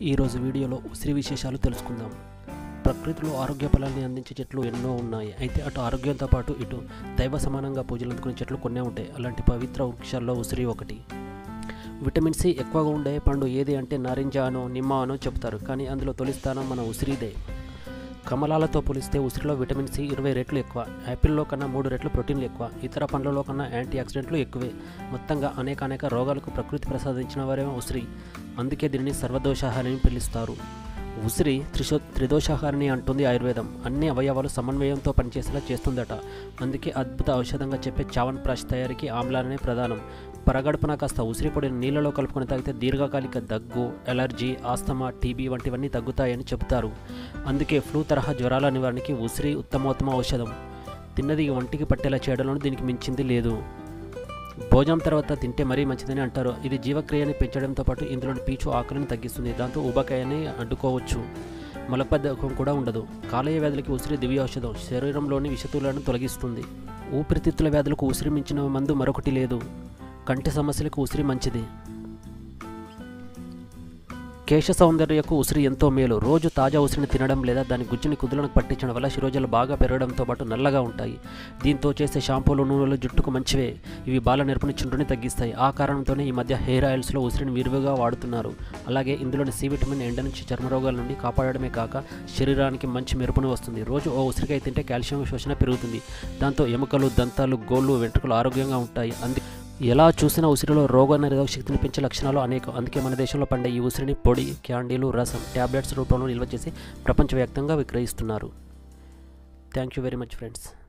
ఈరోజు వీడియోలో ఉసిరి విశేషాలు తెలుసుకుందాం ప్రకృతిలో ఆరోగ్య ఫలాన్ని అందించే చెట్లు ఎన్నో ఉన్నాయి అయితే అటు ఆరోగ్యంతో పాటు ఇటు దైవ సమానంగా పూజలు అందుకునే చెట్లు కొన్నే ఉంటాయి అలాంటి పవిత్ర వృక్షాల్లో ఉసిరి ఒకటి విటమిన్ సి ఎక్కువగా ఉండే పండు ఏది అంటే నారింజ అనో నిమ్మ అనో చెబుతారు కానీ అందులో తొలి స్థానం మన ఉసిరిదే కమలాలతో పోలిస్తే ఉసిరిలో విటమిన్ సి ఇరవై రెట్లు ఎక్కువ యాపిల్లో కన్నా మూడు రెట్లు ప్రోటీన్లు ఎక్కువ ఇతర పండ్లలో కన్నా యాంటీ ఆక్సిడెంట్లు ఎక్కువే మొత్తంగా అనేక అనేక రోగాలకు ప్రకృతి ప్రసాదించిన వారే ఉసిరి అందుకే దీనిని సర్వదోషాహారిని పిలుస్తారు ఉసిరి త్రిశో త్రిదోషాహారిని అంటుంది ఆయుర్వేదం అన్ని అవయవాలు సమన్వయంతో పనిచేసేలా చేస్తుందట అందుకే అద్భుత ఔషధంగా చెప్పే చావన్ ప్రాష్ తయారీకి ఆమ్లానే ప్రధానం పరగడుపున కాస్త ఉసిరి పొడిని నీళ్ళలో కలుపుకొని తాగితే దీర్ఘకాలిక దగ్గు ఎలర్జీ ఆస్తమా టీబీ వంటివన్నీ తగ్గుతాయని చెబుతారు అందుకే ఫ్లూ తరహా జ్వరాల నివారణకి ఉసిరి ఉత్తమోత్తమ ఔషధం తిన్నది ఒంటికి పట్టేలా చేయడంలో దీనికి మించింది లేదు భోజనం తర్వాత తింటే మరీ మంచిదని అంటారు ఇది జీవక్రియని పెంచడంతో పాటు ఇందులోని పీచు ఆకలిని తగ్గిస్తుంది దాంతో ఊబకాయని అడ్డుకోవచ్చు మలబద్ధకం కూడా ఉండదు కాలేయ వ్యాధులకి ఉసిరి దివ్య ఔషధం శరీరంలోని విషతులను తొలగిస్తుంది ఊపిరితిత్తుల వ్యాధులకు ఉసిరి మించిన మందు మరొకటి లేదు కంటి సమస్యలకు ఉసిరి మంచిది కేశ సౌందర్యకు ఉసిరి ఎంతో మేలు రోజు తాజా ఉసిరిని తినడం లేదా దాని గుజ్జుని కుదులను పట్టించడం వల్ల శిరోజాలు బాగా పెరగడంతో పాటు నల్లగా ఉంటాయి దీంతో చేసే షాంపూలు నూనెలు జుట్టుకు మంచివే ఇవి బాల నెరుపుని చుండ్రుని తగ్గిస్తాయి ఆ కారణంతోనే ఈ మధ్య హెయిర్ ఆయిల్స్లో ఉసిరిని విరివిగా వాడుతున్నారు అలాగే ఇందులోని సి విటమిన్ ఎండ నుంచి చర్మ రోగాల నుండి కాపాడడమే కాక శరీరానికి మంచి మెరుపుని వస్తుంది రోజు ఓ ఉసిరికాయ తింటే కాల్షియం శోషణ పెరుగుతుంది దాంతో ఎముకలు దంతాలు గోళ్ళు వెంట్రుకలు ఆరోగ్యంగా ఉంటాయి అందు ఎలా చూసినా ఉసిరిలో రోగ నిరోధక శక్తిని పెంచే లక్షణాలు అనేకం అందుకే మన దేశంలో పండే ఈ ఉసిరిని పొడి క్యాండీలు రసం ట్యాబ్లెట్స్ రూపంలో నిల్వ చేసి ప్రపంచవ్యాప్తంగా విక్రయిస్తున్నారు thank you very much friends